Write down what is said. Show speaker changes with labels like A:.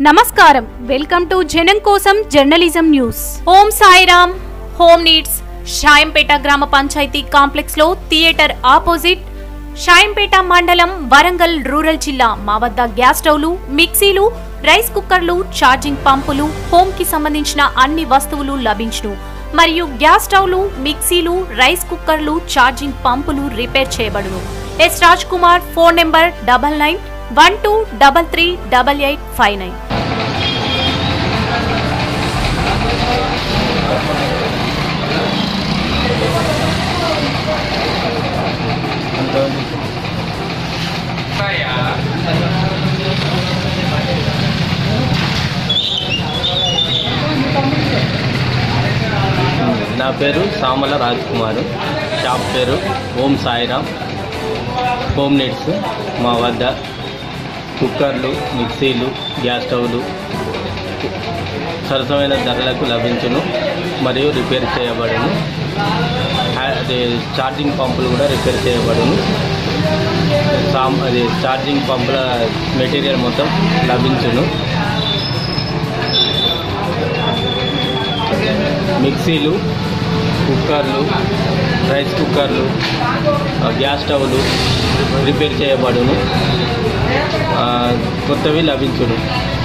A: నమస్కారం welcome to జనం కోసం journalism news Om Sairam home needs Shayampet గ్రామ పంచాయతీ కాంప్లెక్స్ లో థియేటర్ ఆపోజిట్ షాయంపేట మండలం వరంగల్ రూరల్ జిల్లా మా వద్ద గ్యాస్ స్టవ్లు మిక్సీలు రైస్ కుక్కర్లు ఛార్జింగ్ పంపులు హోమ్ కి సంబంధించిన అన్ని వస్తువులు లభించును మరియు గ్యాస్ స్టవ్లు మిక్సీలు రైస్ కుక్కర్లు ఛార్జింగ్ పంపులు రిపేర్ చేయబడును S Raj Kumar phone number double nine one two double three double eight five nine
B: నా పేరు సామల రాజ్ కుమార్ షాప్ పేరు ఓం సాయిరామ్ హోమ్ నీడ్స్ మా వద్ద కుక్కర్లు మిక్సీలు గ్యాస్ స్టవ్లు సరసమైన ధరలకు లభించును మరియు రిపేర్ చేయబడును ఆ- అది ఛార్జింగ్ పంపులు కూడా రిపేర్ చేయబడును సామ్ అది ఛార్జింగ్ పంపుల మెటీరియల్ మొత్తం లభించును మిక్సీలు కుక్కర్లు రైస్ కుక్కర్లు ఆ, గ్యాస్ స్టవ్లు రిపేర్ చేయబడును ఆ, కొత్తవి లభించును